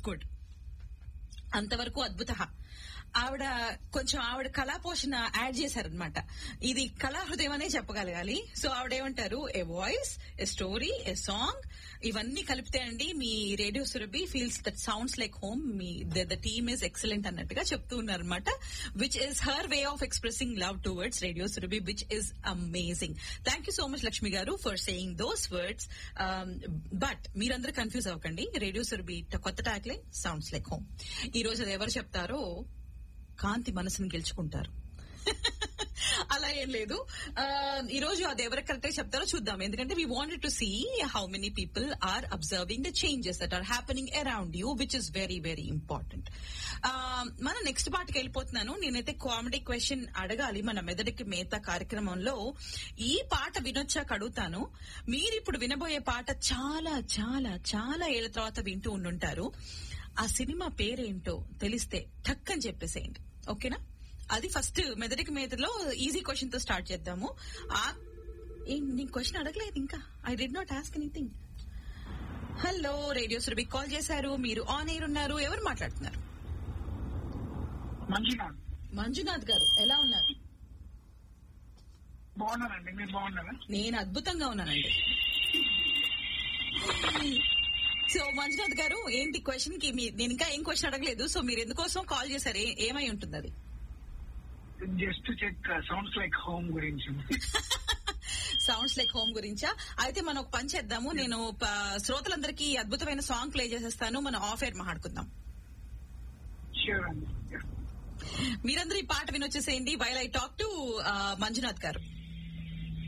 good అంతవరకు అద్భుత ఆవిడ కొంచెం ఆవిడ కళా పోషణ యాడ్ చేశారనమాట ఇది కళా హృదయం అనే చెప్పగలగాలి సో ఆవిడ ఏమంటారు a voice a story a song ఇవన్నీ కలిపితే అండి మీ radio Surabhi feels that sounds like home మీ ద టీమ్ ఇస్ ఎక్సలెంట్ అన్నట్టుగా చెప్తూ ఉన్నారనమాట which is her way of expressing love towards radio Surabhi which is amazing thank you so much Lakshmi గారు for saying those words but మీరందరూ confuse అవ్వకండి radio Surabhi కొత్త ట్యాక్లే sounds like home ఈ రోజు అది ఎవరు చెప్తారో కాంతి మనసును గెలుచుకుంటారు అలా ఏం లేదు ఆ, ఈ రోజు అది ఎవరికి కరెక్ట్ చెప్తారో చూద్దాం ఎందుకంటే we wanted to see how many people are observing the changes that are happening around you which is very very important మన నెక్స్ట్ పార్ట్కి వెళ్ళిపోతున్నాను నేనైతే కామెడీ క్వశ్చన్ అడగాలి మన మెదడుకి మేత కార్యక్రమంలో ఈ పాట వినొచ్చాక అడుగుతాను మీరు ఇప్పుడు వినబోయే పాట చాలా చాలా చాలా ఏళ్ల తర్వాత వింటూ ఉండుంటారు ఆ సినిమా పేరేంటో తెలిస్తే ఠక్ అని చెప్పేసేయండి ఓకేనా అది ఫస్ట్ మెదడికి మేతలో ఈజీ క్వశ్చన్ తో స్టార్ట్ చేద్దాము ఆ ఏం నేను క్వశ్చన్ అడగలేదు ఇంకా I did not ask anything hello radio Surabhi call చేశారు మీరు ఆన్ ఎయిర్ ఉన్నారు ఎవరు మాట్లాడుతున్నారు మంచిగా మంజునాథ్ గారు ఎలా ఉన్నారు బాగున్నారండి మీరు బాగున్నారా నేను అద్భుతంగా ఉన్నానండి సో మంజునాథ్ గారు ఏంటి క్వశ్చన్ కి మీ- నేను ఇంకా ఏం క్వశ్చన్ అడగలేదు సో మీరు ఎందుకోసం కాల్ చేశారు ఏ- ఏమై ఉంటుంది అది just check sounds like home గురించి సౌండ్స్ లైక్ హోమ్ గురించా అయితే మనం ఒక పని చేద్దాము నేను ప- శ్రోతలందరికీ ఈ అద్భుతమైన సాంగ్ ప్లే చేసేస్తాను మనం ఆఫ్ ఎయిర్ మాట్లాడుకుందాం ష్యూర్ అండి మీరందరూ ఈ పాట వినొచ్చేసేయండి while I talk to Manjunath గారు